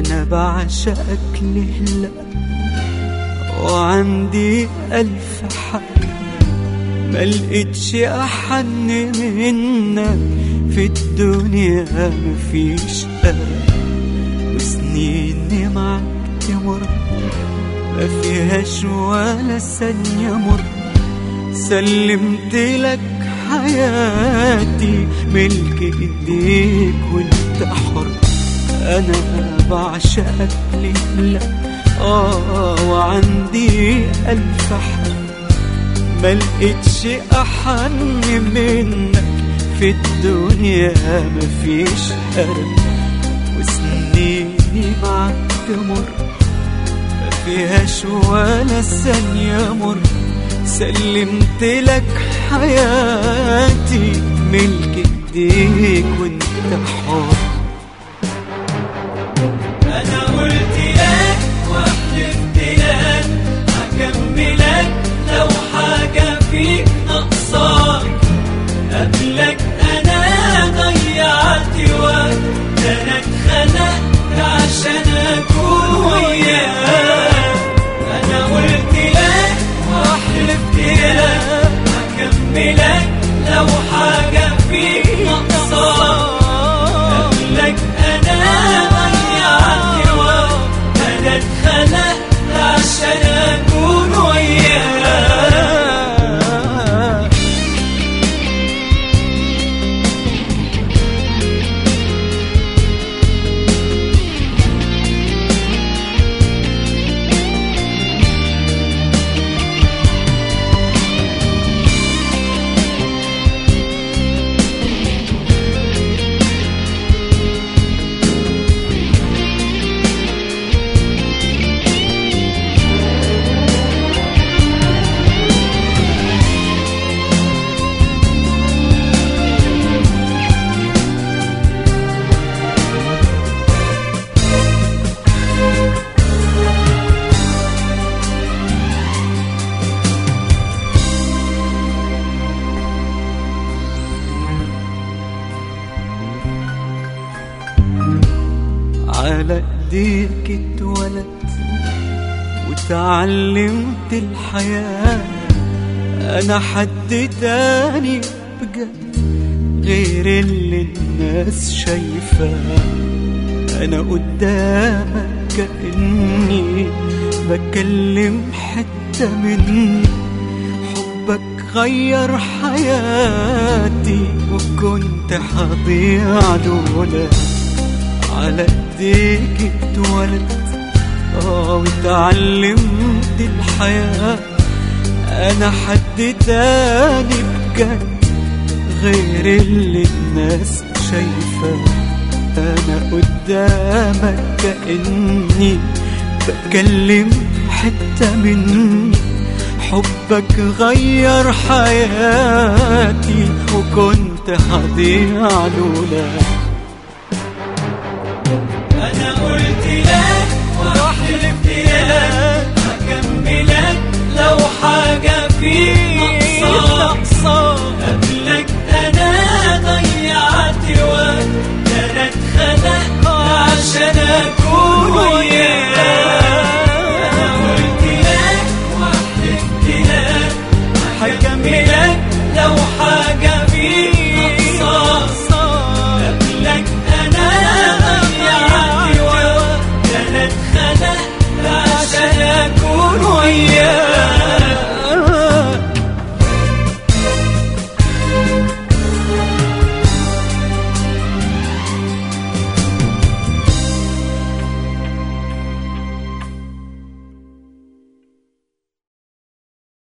أنا بعشقك لهلا وعندي ألف حق ما لقيتش أحن منك في الدنيا مفيش أمل وسنيني معك تمر ما فيهاش ولا ثانية مر سلمت لك حياتي ملك ايديك وانت حر انا بعشقك لله اه وعندي الف حق ما لقيتش احن منك في الدنيا مفيش قلب وسنيني معك تمر ما فيهاش ولا ثانية مر سلمت لك حياتي ملك ايديك وانت حر انا قلت لك وحلفت لك هكملك لو حاجه فيك ناقصاك قبلك انا ضيعت وقت ده انا اتخلقت عشان اكون وياك انا قلت لك وحلفت لك هكملك لو حاجه فيك ناقصاك قبلك انا ضيعت وقت انا اتخلقت عشان اكون وياك على ايديك اتولدت وتعلمت الحياة انا حد تاني بجد غير اللي الناس شايفاه انا قدامك كأني بكلم حتة مني حبك غير حياتي وكنت هضيع لولاك على ايديك اتولدت اه وتعلمت الحياة انا حد تاني بجد غير اللي الناس شايفاه انا قدامك كأني بكلم حتة مني حبك غير حياتي وكنت هضيع لولاك انا قلت لك وحلفت لك هكملك لو حاجه فيك ناقصاك قبلك انا ضيعت وقت ده انا اتخلقت عشان اكون وياك انا قلت لك وحلفت لك هكملك لو حاجه